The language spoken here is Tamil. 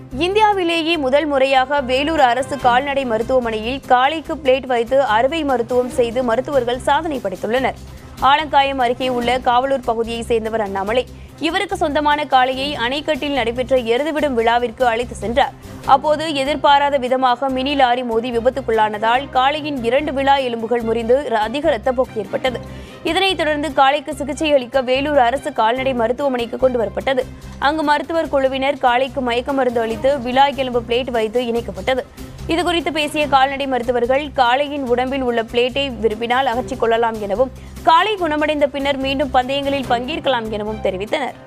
இந்தியாவிலேயே முதல் முறையாக வேலூர் அரசு கால்நடை மருத்துவமனையில் காளைக்கு பிளேட் வைத்து அறுவை மருத்துவம் செய்து மருத்துவர்கள் சாதனை படைத்துள்ளனர் ஆலங்காயம் அருகே உள்ள காவலூர் பகுதியைச் சேர்ந்தவர் அண்ணாமலை இவருக்கு சொந்தமான காளையை அணைக்கட்டில் நடைபெற்ற எருதுவிடும் விழாவிற்கு அழைத்து சென்றார் அப்போது எதிர்பாராத விதமாக மினி லாரி மோதி விபத்துக்குள்ளானதால் காளையின் இரண்டு விழா எலும்புகள் முறிந்து ர- அதிக ரத்தப்போக்கு ஏற்பட்டது இதனைத் தொடர்ந்து காளைக்கு சிகிச்சை அளிக்க வேலூர் அரசு கால்நடை மருத்துவமனைக்கு கொண்டு வரப்பட்டது அங்கு மருத்துவர் குழுவினர் காளைக்கு மயக்க மருந்து அளித்து விழா எலும்பு பிளேட் வைத்து இணைக்கப்பட்டது இதுகுறித்து பேசிய கால்நடை மருத்துவர்கள் காளையின் உடம்பில் உள்ள பிளேட்டை விரும்பினால் அகற்றிக் கொள்ளலாம் எனவும் காளை குணமடைந்த பின்னர் மீண்டும் பந்தயங்களில் பங்கேற்கலாம் எனவும் தெரிவித்தனர்